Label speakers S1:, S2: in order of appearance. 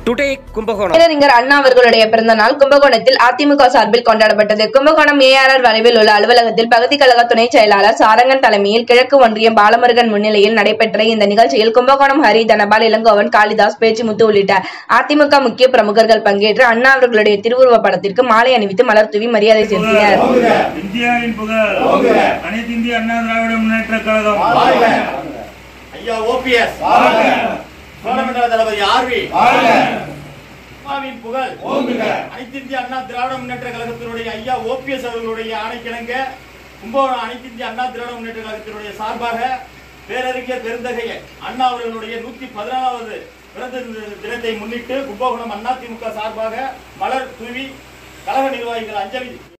S1: today Kumbakonam
S2: பேரறிஞர் அண்ணா அவர்களுடைய பிறந்த நாள் கும்பகோணத்தில் அதிமுக சார்பில் கொண்டாடப்பட்டது கும்பகோணம் ஏஆர்ஆர் வரைவில் உள்ள அலுவலகத்தில் பகுதி கழக துணை செயலாளர் சாரங்கன் தலைமையில் கிழக்கு ஒன்றியம் பாலமுருகன் முன்னிலையில் நடைபெற்ற இந்த நிகழ்ச்சியில் கும்பகோணம் ஹரி தனபால் இளங்கோவன் காளிதாஸ் பேச்சுமுத்து உள்ளிட்ட அதிமுக முக்கிய பிரமுகர்கள் பங்கேற்று அண்ணா அவர்களுடைய திருவுருவ படத்திற்கு மாலை அணிவித்து மலர் தூவி மரியாதை செலுத்தினர்
S3: இந்தியாவின் புகழ் அனைத்து இந்திய அண்ணா திராவிட முன்னேற்ற கழகம்
S4: ஐயா ஓபிஎஸ் சோழமண்டல தளபதி ஆர்வி அம்மாவின் புகழ் அனைத்து இந்திய அண்ணா திராவிட முன்னேற்ற கழகத்தினுடைய ஐயா ஓபிஎஸ் அவர்களுடைய ஆணைக்கிணங்க கும்பகோணம் அனைத்து இந்திய அண்ணா திராவிட முன்னேற்ற கழகத்தினுடைய சார்பாக பேரறிஞர் பெருந்தகை அண்ணா அவர்களுடைய நூத்தி பதினாலாவது பிறந்த தினத்தை முன்னிட்டு கும்பகோணம் அதிமுக சார்பாக மலர் தூவி கழக நிர்வாகிகள் அஞ்சலி